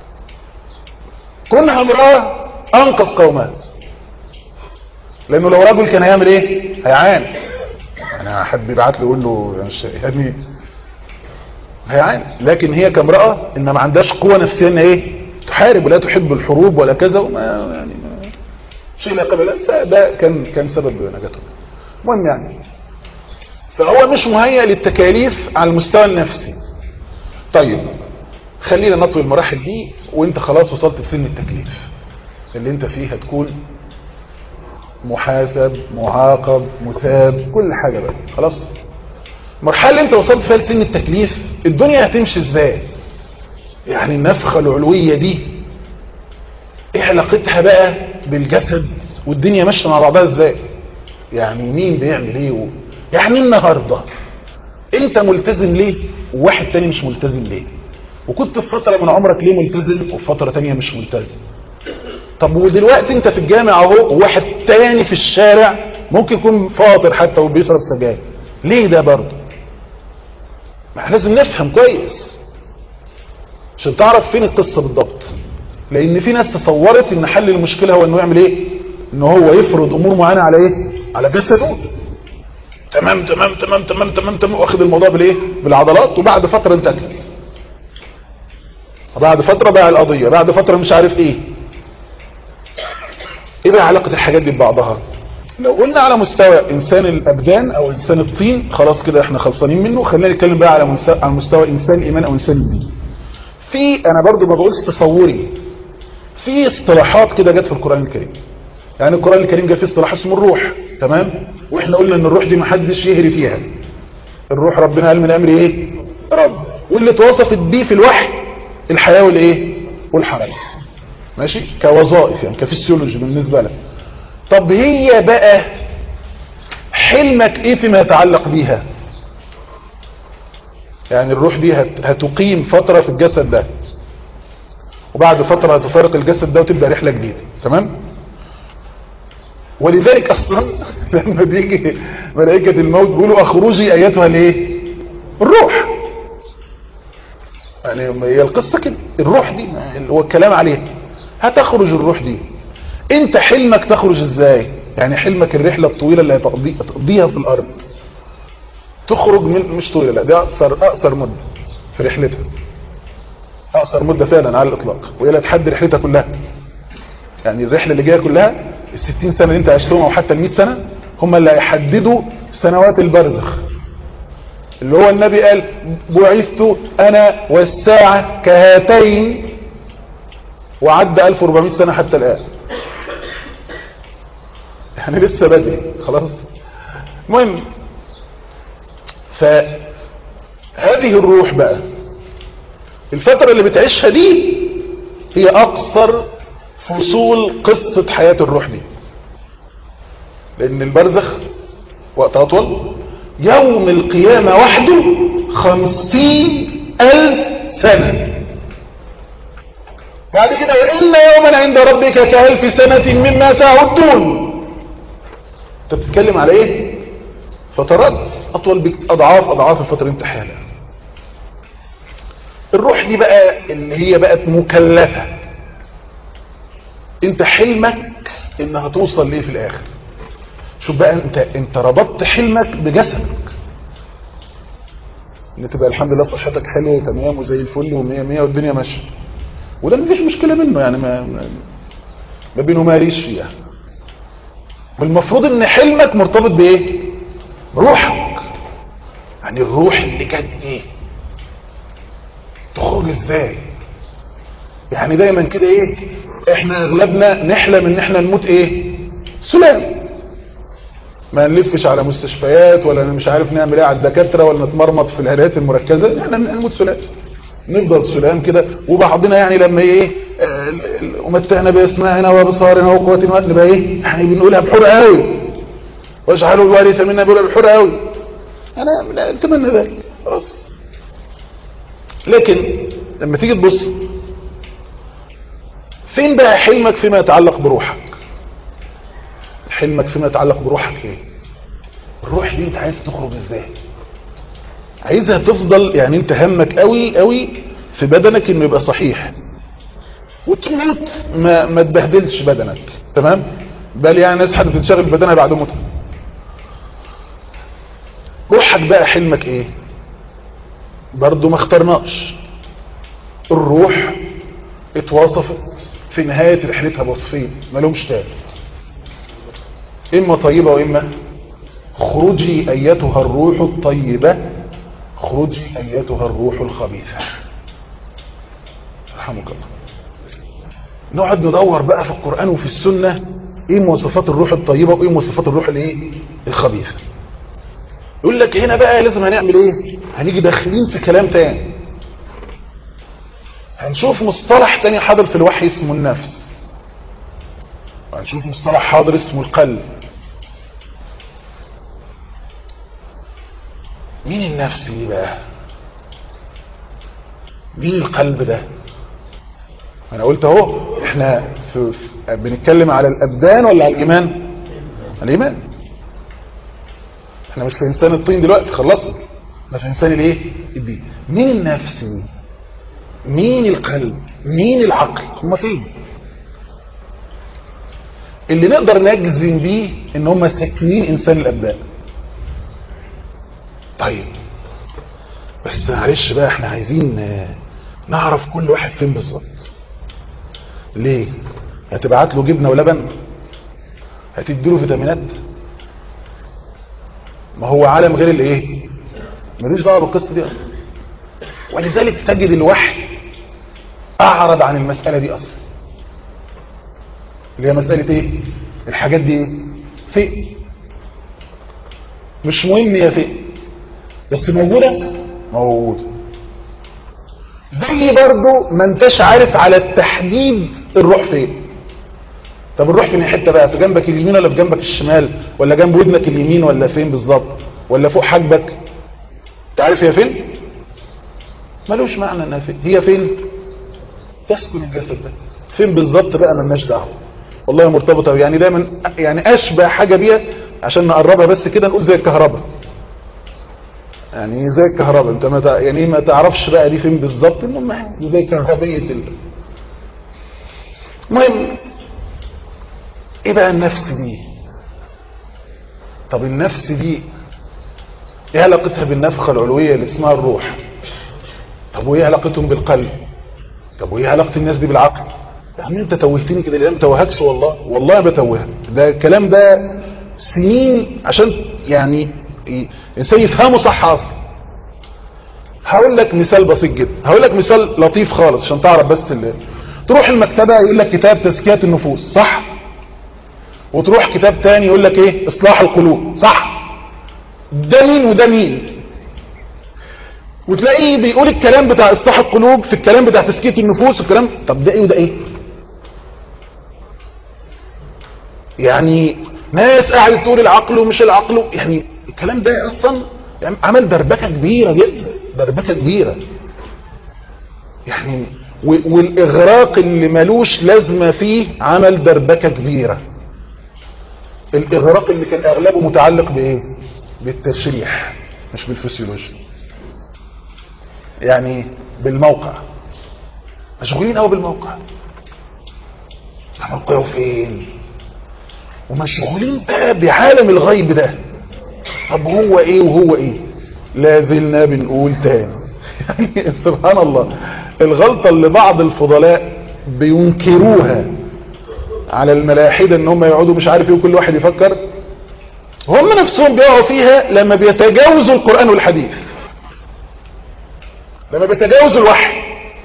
كونها امرأة انقذ قومات لانه لو رجل كان هيعمل ايه هيعاني انا حد بيبعت له يقول له يعني هيعاني لكن هي كامرأة ان ما عندهاش قوة نفسية ان ايه تحارب ولا تحب الحروب ولا كذا وما يعني ما شيء لا قبل فده كان كان سبب نجاته المهم يعني فهو مش مهيئ للتكاليف على المستوى النفسي طيب خلينا نطوي المراحل دي وانت خلاص وصلت لسن التكليف اللي انت فيه هتكون محاسب معاقب مثاب كل حاجة بقى خلاص المرحلة اللي انت وصلت فيها لسن التكليف الدنيا هتمشي ازاي يعني النفخة العلوية دي ايه علاقتها بقى بالجسد والدنيا ماشيه مع بعضها ازاي يعني مين بيعمل ايه و... يعني النهارده انت ملتزم ليه وواحد تاني مش ملتزم ليه وكنت في فتره من عمرك ليه ملتزم وفي فتره تانية مش ملتزم طب ودلوقتي انت في الجامع اهو وواحد تاني في الشارع ممكن يكون فاطر حتى وبيشرب سجاير ليه ده برضه ما احنا لازم نفهم كويس عشان تعرف فين القصه بالضبط لان في ناس تصورت ان حل المشكله هو انه يعمل ايه ان هو يفرض امور معينه على ايه على جسده تمام تمام تمام تمام تمام تمام واخد الموضوع بالايه بالعضلات وبعد فتره انتكس بعد فتره بقى القضيه بعد فتره مش عارف ايه ايه بقى علاقه الحاجات دي ببعضها لو قلنا على مستوى انسان الابدان او انسان الطين خلاص كده احنا خلصانين منه خلينا نتكلم بقى على مستوى على مستوى انسان الايمان او انسان الدين في انا برضو ما بقولش تصوري في اصطلاحات كده جت في القرآن الكريم يعني القرآن الكريم جاء فيه اصطلاح اسمه الروح تمام واحنا قلنا ان الروح دي ما حدش يهري فيها الروح ربنا قال من امر ايه رب واللي اتوصفت بيه في الوحي الحياة والايه والحركة ماشي كوظائف يعني كفسيولوجي بالنسبة لك طب هي بقى حلمك ايه فيما يتعلق بيها يعني الروح دي هت... هتقيم فترة في الجسد ده وبعد فترة هتفارق الجسد ده وتبدأ رحلة جديدة تمام ولذلك اصلا لما بيجي ملائكة الموت بيقولوا اخرجي ايتها الايه الروح يعني هي القصة كده الروح دي هو الكلام عليها هتخرج الروح دي انت حلمك تخرج ازاي يعني حلمك الرحلة الطويلة اللي هتقضي هتقضيها في الارض تخرج من مش طويلة لا دي اقصر اقصر مدة في رحلتها اقصر مدة فعلا على الاطلاق وهي لا تحدي رحلتها كلها يعني الرحلة اللي جاية كلها الستين سنة اللي انت عشتهم او حتى المئة سنة هم اللي هيحددوا سنوات البرزخ اللي هو النبي قال بعثت انا والساعة كهاتين وعدى 1400 سنة حتى الان يعني لسه بدري خلاص المهم فهذه الروح بقى الفترة اللي بتعيشها دي هي اقصر فصول قصة حياة الروح دي لان البرزخ وقت اطول يوم القيامة وحده خمسين الف سنة بعد كده وإن يوما عند ربك كألف سنة مما تعدون انت بتتكلم على ايه فترات اطول بكت اضعاف اضعاف الفترة اللي انت حالها الروح دي بقى اللي هي بقت مكلفة انت حلمك انها توصل ليه في الاخر شوف بقى انت انت ربطت حلمك بجسدك ان تبقى الحمد لله صحتك حلوه وتمام وزي الفل ومية مية والدنيا ماشيه وده مفيش مشكله منه يعني ما ما, ما بينماريش فيها والمفروض ان حلمك مرتبط بايه روحك يعني الروح اللي جت دي تخرج ازاي يعني دايما كده ايه احنا اغلبنا نحلم ان احنا نموت ايه سلام ما نلفش على مستشفيات ولا مش عارف نعمل ايه على الدكاتره ولا نتمرمط في الهيئات المركزه احنا نموت سلام نفضل سلام كده وبعضنا يعني لما ايه ومتعنا باسماعنا وابصارنا وقوتنا نبقى ايه يعني بنقولها بحر قوي واجعلوا الوارث منا بيقولها بحر قوي انا لا اتمنى ذلك خلاص لكن لما تيجي تبص فين بقى حلمك فيما يتعلق بروحك حلمك فيما يتعلق بروحك ايه الروح دي انت عايز تخرج ازاي عايزها تفضل يعني انت همك قوي قوي في بدنك انه يبقى صحيح وتموت ما, ما تبهدلش بدنك تمام بل يعني ناس حد تنشغل بدنها بعد موتها روحك بقى حلمك ايه برضو ما اخترناش الروح اتوصفت في نهاية رحلتها بوصفين ما لهمش تالت اما طيبة واما خرجي ايتها الروح الطيبة خرجي ايتها الروح الخبيثة رحمك الله نقعد ندور بقى في القرآن وفي السنة ايه مواصفات الروح الطيبة وايه مواصفات الروح الايه الخبيثة يقول لك هنا بقى لازم هنعمل ايه هنيجي داخلين في كلام تاني هنشوف مصطلح تاني حاضر في الوحي اسمه النفس وهنشوف مصطلح حاضر اسمه القلب مين النفس دي بقى مين القلب ده انا قلت اهو احنا في في بنتكلم على الابدان ولا على الايمان الايمان احنا مش في انسان الطين دلوقتي خلصنا احنا في انسان الايه الدين مين النفس دي مين القلب مين العقل هما فين اللي نقدر نجزم بيه ان هم ساكنين انسان الابدان طيب بس معلش بقى احنا عايزين آه، نعرف كل واحد فين بالظبط ليه هتبعت له جبنه ولبن هتديله فيتامينات ما هو عالم غير الايه ملوش دعوه بالقصه دي اصلا ولذلك تجد الوحي اعرض عن المساله دي اصلا اللي هي مساله ايه الحاجات دي ايه فين مش مهم هي فين بس موجوده موجوده زي برضو ما انتش عارف على التحديد الروح فين طب الروح فين حته بقى في جنبك اليمين ولا في جنبك الشمال ولا جنب ودنك اليمين ولا فين بالظبط ولا فوق حاجبك انت عارف هي فين ملوش معنى انها فين هي فين تسكن الجسد ده فين بالظبط بقى ملناش دعوه والله مرتبطه يعني دايما يعني اشبه حاجه بيها عشان نقربها بس كده نقول زي الكهرباء يعني زي الكهرباء انت ما تع- يعني ما تعرفش بقى دي فين بالظبط المهم يعني زي كهربيه ال- المهم ايه بقى النفس دي طب النفس دي ايه علاقتها بالنفخه العلويه اللي اسمها الروح طب وايه علاقتهم بالقلب طب وايه علاقه الناس دي بالعقل يا عم انت توهتني كده ليه ما توهكش والله والله بتوهك ده الكلام ده سنين عشان يعني ي- الانسان يفهمه صح اصلا هقول لك مثال بسيط جدا هقول لك مثال لطيف خالص عشان تعرف بس اللي تروح المكتبه يقول لك كتاب تزكيه النفوس صح وتروح كتاب تاني يقول لك ايه اصلاح القلوب صح ده مين وده مين وتلاقيه بيقول الكلام بتاع اصلاح القلوب في الكلام بتاع تزكيه النفوس الكلام طب ده ايه وده ايه يعني ناس قاعده تقول العقل ومش العقل يعني الكلام ده اصلا يعني عمل دربكه كبيره جدا دربكه كبيره يعني و- والاغراق اللي ملوش لازمه فيه عمل دربكه كبيره الاغراق اللي كان اغلبه متعلق بايه بالتشريح مش بالفسيولوجيا يعني بالموقع مشغولين قوي بالموقع موقعه فين ومشغولين بقى بعالم الغيب ده طب هو ايه وهو ايه لا زلنا بنقول تاني يعني سبحان الله الغلطة اللي بعض الفضلاء بينكروها على الملاحدة ان هم يقعدوا مش عارف ايه وكل واحد يفكر هم نفسهم بيقعوا فيها لما بيتجاوزوا القرآن والحديث لما بيتجاوزوا الوحي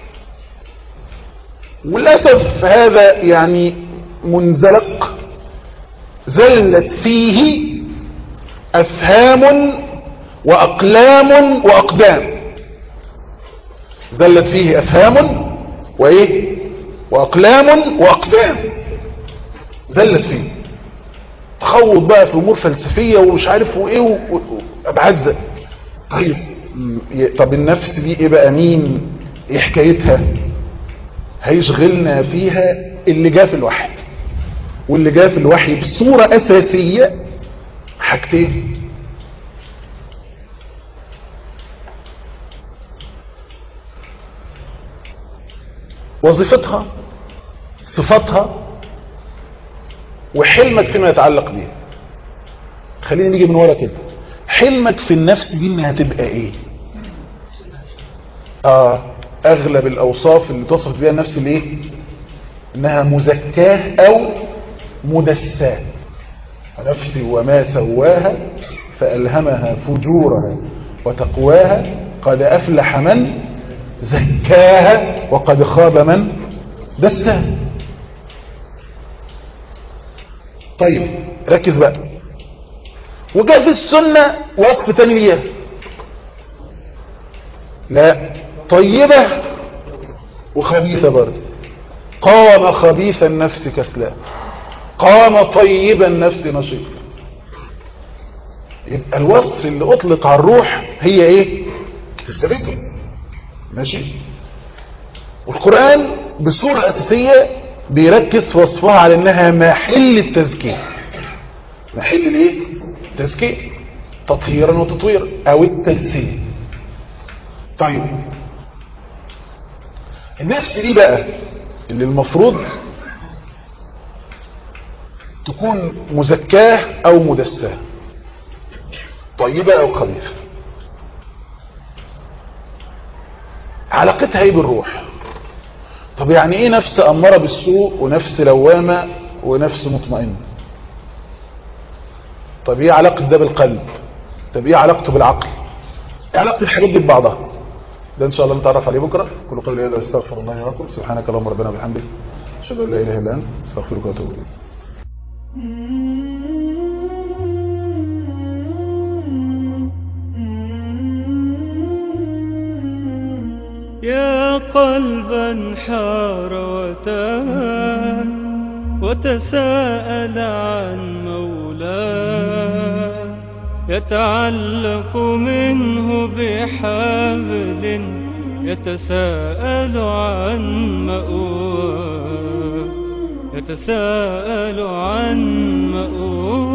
وللأسف هذا يعني منزلق زلت فيه أفهام وأقلام وأقدام زلت فيه أفهام وإيه وأقلام وأقدام زلت فيه تخوض بقى في أمور فلسفية ومش عارف وإيه و- و- وأبعاد زي طيب م- ي- طب النفس دي إيه بقى مين إيه حكايتها هيشغلنا فيها اللي جاء في الوحي واللي جاء في الوحي بصورة أساسية حاجتين وظيفتها صفاتها وحلمك فيما يتعلق بيها خلينا نيجي من ورا كده حلمك في النفس دي انها تبقى ايه اه اغلب الاوصاف اللي توصف بيها النفس الايه انها مزكاه او مدساه نفسي وما سواها فألهمها فجورها وتقواها قد أفلح من زكاها وقد خاب من دساها طيب ركز بقى وجاء في السنة وصف تاني ليها لا طيبة وخبيثة برضه قام خبيث النفس كسلان قام طيب النفس نشيط يبقى الوصف اللي اطلق على الروح هي ايه تستبده ماشي والقرآن بصورة اساسية بيركز في وصفها على انها محل التزكية محل الايه التزكية تطهيرا وتطويرا او التجسيد طيب النفس دي بقى اللي المفروض تكون مزكاه او مدساه طيبة او خبيثة علاقتها ايه بالروح طب يعني ايه نفس امارة بالسوء ونفس لوامة ونفس مطمئنة طب ايه علاقة ده بالقلب طب ايه علاقته بالعقل ايه علاقة الحاجات دي ببعضها ده ان شاء الله نتعرف عليه بكرة كل قول هذا استغفر الله لكم سبحانك اللهم ربنا وبحمدك اشهد ان لا اله الا انت استغفرك واتوب اليك يا قلبا حار وتاه وتساءل عن مولاه يتعلق منه بحبل يتساءل عن مأواه يتساءل عن مأواه